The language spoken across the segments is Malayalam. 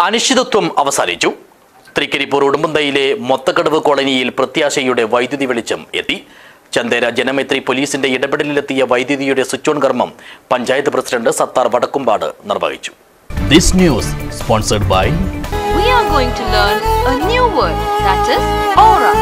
അനിശ്ചിതത്വം അവസാനിച്ചു തൃക്കരിപ്പൂർ ഉടുമ്പന്തയിലെ മൊത്തക്കടവ് കോളനിയിൽ പ്രത്യാശയുടെ വൈദ്യുതി വെളിച്ചം എത്തി ചന്ദേര ജനമൈത്രി പോലീസിന്റെ ഇടപെടലിലെത്തിയ വൈദ്യുതിയുടെ സ്വിച്ച് ഓൺ കർമ്മം പഞ്ചായത്ത് പ്രസിഡന്റ് സത്താർ വടക്കുംപാട് നിർവഹിച്ചു this news sponsored by we are going to learn a new word that is aura.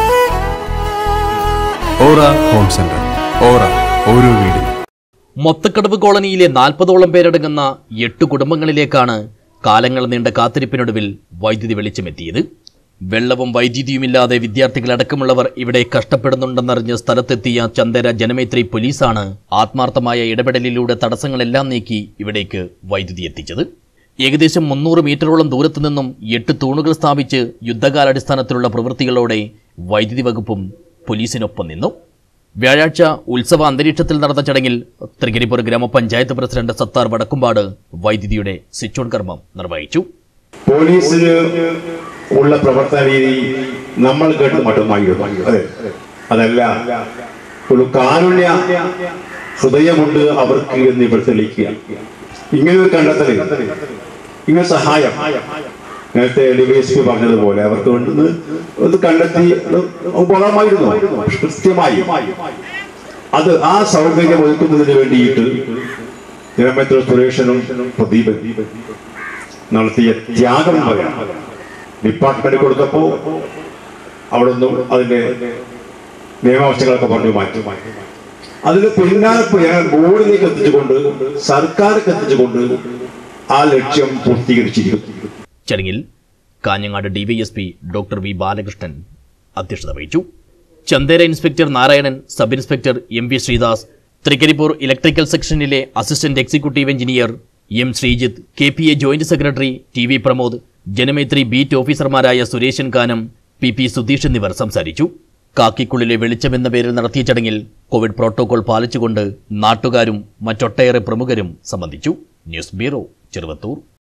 Aura home centre Aura ഓരോ വീടും മൊത്തക്കടവ് കോളനിയിലെ നാൽപ്പതോളം പേരടങ്ങുന്ന എട്ട് കുടുംബങ്ങളിലേക്കാണ് കാലങ്ങൾ നീണ്ട കാത്തിരിപ്പിനൊടുവിൽ വൈദ്യുതി വെളിച്ചമെത്തിയത് വെള്ളവും വൈദ്യുതിയുമില്ലാതെ വിദ്യാർത്ഥികളടക്കമുള്ളവർ ഇവിടെ കഷ്ടപ്പെടുന്നുണ്ടെന്നറിഞ്ഞ് സ്ഥലത്തെത്തിയ ചന്ദര ജനമൈത്രി പോലീസാണ് ആത്മാർത്ഥമായ ഇടപെടലിലൂടെ തടസ്സങ്ങളെല്ലാം നീക്കി ഇവിടേക്ക് വൈദ്യുതി എത്തിച്ചത് ഏകദേശം മുന്നൂറ് മീറ്ററോളം ദൂരത്തു നിന്നും എട്ട് തൂണുകൾ സ്ഥാപിച്ച് യുദ്ധകാലാടിസ്ഥാനത്തിലുള്ള പ്രവൃത്തികളോടെ വൈദ്യുതി വകുപ്പും പോലീസിനൊപ്പം നിന്നു വ്യാഴാഴ്ച ഉത്സവ അന്തരീക്ഷത്തിൽ നടന്ന ചടങ്ങിൽ തൃക്കരിപ്പൂർ ഗ്രാമപഞ്ചായത്ത് പ്രസിഡന്റ് സത്താർ വടക്കുംപാട് വൈദ്യുതിയുടെ സ്വിച്ച് ഓൺ കർമ്മം നിർവഹിച്ചു പോലീസിന് ഉള്ള പ്രവർത്തന രീതി നമ്മൾ കേട്ട് മട്ടുമായിരുന്നു അതെ അതല്ല ഒരു കാരുണ്യ ഹൃദയമുണ്ട് അവർക്ക് എന്ന് ഇവർ തെളിയിക്കുക ഇങ്ങനെ ഒരു കണ്ടെത്തൽ ഇങ്ങനെ സഹായം നേരത്തെ ഡിവൈഎസ്പി പറഞ്ഞതുപോലെ അവർക്ക് വേണ്ടുന്ന ഇത് കണ്ടെത്തി അത് ഉപകാരമായിരുന്നു കൃത്യമായി അത് ആ സൗകര്യം ഒരുക്കുന്നതിന് വേണ്ടിയിട്ട് തിരുമേത്ര സുരേഷനും പ്രദീപൻ നടത്തിയ ത്യാഗം പറയാം ഡിപ്പാർട്ട്മെന്റ് കൊടുത്തപ്പോ അവിടെ നിന്നും അതിന്റെ നിയമാവസ്ഥകളൊക്കെ പറഞ്ഞു മാറ്റി അതിന് പിന്നാലെ പോയാൽ ബോർഡിലേക്ക് എത്തിച്ചുകൊണ്ട് സർക്കാർക്ക് എത്തിച്ചുകൊണ്ട് ആ ലക്ഷ്യം പൂർത്തീകരിച്ചിരിക്കുന്നു ചടങ്ങിൽ Kanhangad DYSP doctor V Balakrishnan അധ്യക്ഷത വഹിച്ചു Chandera inspector Narayanan sub inspector M V Sreedas Trikaripur electrical സെക്ഷനിലെ assistant executive engineer M Sreejith K P A joint secretary T V Pramod Janamaithri beat ഓഫീസർമാരായ സുരേഷൻ കാനം പി പി സുധീഷ് എന്നിവർ സംസാരിച്ചു കാക്കിക്കുള്ളിലെ വെളിച്ചം എന്ന പേരിൽ നടത്തിയ ചടങ്ങിൽ കോവിഡ് പ്രോട്ടോകോൾ പാലിച്ചുകൊണ്ട് നാട്ടുകാരും മറ്റൊട്ടേറെ പ്രമുഖരും സംബന്ധിച്ചു ന്യൂസ് ബ്യൂറോ ചെറുവത്തൂർ